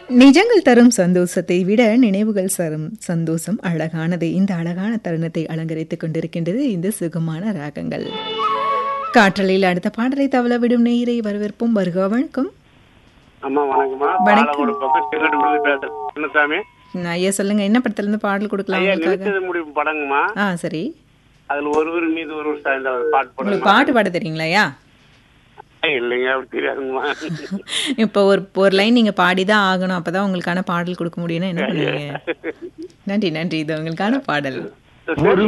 நிஜங்கள் தரும் சந்தோஷத்தை விட நினைவுகள் தரும் சந்தோஷம் அழகானது இந்த அழகான தருணத்தை அலங்கரித்துக் கொண்டிருக்கின்றது இந்த சுகமான ராகங்கள் காற்றலையில் அடுத்த பாடலை தவள விடும் நேயரை வரவேற்போம் வருக வணக்கம் அம்மா வணக்கம்மா வணக்கம். பாலமூர் பக்கம் சிறுவட்டு பேசுறேன் சின்னசாமி ம், ஐயா சொல்லுங்க என்ன படத்துல இருந்து பாடல் கொடுக்கலாம் ஐயா உங்களுக்காக நினைச்சது முடிவு படங்கம்மா ஆ சரி அதுல ஒருவர் மீது ஒருவர் சாய்ந்த ஒரு பாட்டு உங்களுக்கு படம் பாட்டு பாட தெரியுங்களா ஐயா இல்லைங்க அப்படி தெரியாதுங்கம்மா இப்போ ஒரு ஒரு லைன் நீங்க பாடிதான் ஆகணும் அப்பதான் உங்களுக்கான பாடல் கொடுக்க முடியும்னா என்ன பண்ணுவீங்க நன்றி நன்றி இது உங்களுக்கான பாடல் சரி